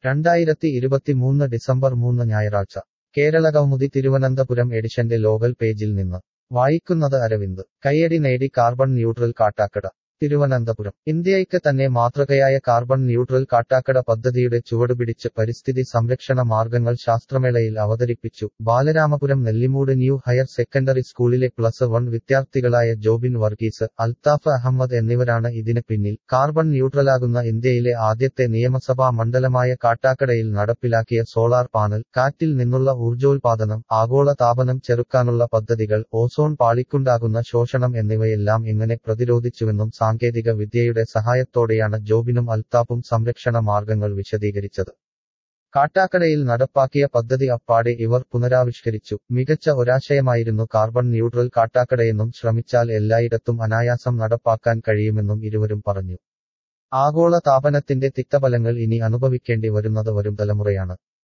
രണ്ടായിരത്തി ഇരുപത്തിമൂന്ന് ഡിസംബർ മൂന്ന് ഞായറാഴ്ച കേരളകൗമുദി തിരുവനന്തപുരം എഡിഷന്റെ ലോകൽ പേജിൽ നിന്ന് വായിക്കുന്നത് അരവിന്ദ് കയ്യടി നേടി കാർബൺ ന്യൂട്രൽ കാട്ടാക്കട തിരുവനന്തപുരം ഇന്ത്യയ്ക്ക് തന്നെ മാതൃകയായ കാർബൺ ന്യൂട്രൽ കാട്ടാക്കട പദ്ധതിയുടെ ചുവടുപിടിച്ച് പരിസ്ഥിതി സംരക്ഷണ മാർഗങ്ങൾ ശാസ്ത്രമേളയിൽ അവതരിപ്പിച്ചു Balaramapuram Nellimoodu new higher secondary സ്കൂളിലെ പ്ലസ് വൺ വിദ്യാർത്ഥികളായ ജോബിൻ വർഗീസ് അൽത്താഫ് അഹമ്മദ് എന്നിവരാണ് ഇതിന് പിന്നിൽ കാർബൺ ന്യൂട്രലാകുന്ന ഇന്ത്യയിലെ ആദ്യത്തെ നിയമസഭാ മണ്ഡലമായ കാട്ടാക്കടയിൽ നടപ്പിലാക്കിയ സോളാർ പാനൽ കാറ്റിൽ നിന്നുള്ള ഊർജോൽപാദനം ആഗോള താപനം ചെറുക്കാനുള്ള പദ്ധതികൾ ഓസോൺ പാളിക്കുണ്ടാകുന്ന ശോഷണം എന്നിവയെല്ലാം എങ്ങനെ പ്രതിരോധിച്ചുവെന്നും സാങ്കേതിക വിദ്യയുടെ സഹായത്തോടെയാണ് ജോബിനും അൽത്താഫും സംരക്ഷണ മാർഗങ്ങൾ വിശദീകരിച്ചത് കാട്ടാക്കടയിൽ നടപ്പാക്കിയ പദ്ധതി അപ്പാടെ ഇവർ പുനരാവിഷ്കരിച്ചു മികച്ച ഒരാശയമായിരുന്നു കാർബൺ ന്യൂട്രൽ കാട്ടാക്കടയെന്നും ശ്രമിച്ചാൽ എല്ലായിടത്തും അനായാസം നടപ്പാക്കാൻ കഴിയുമെന്നും ഇരുവരും പറഞ്ഞു ആഗോള താപനത്തിന്റെ തിക്തഫലങ്ങൾ ഇനി അനുഭവിക്കേണ്ടി വരുന്നത് വരും തലമുറയാണ്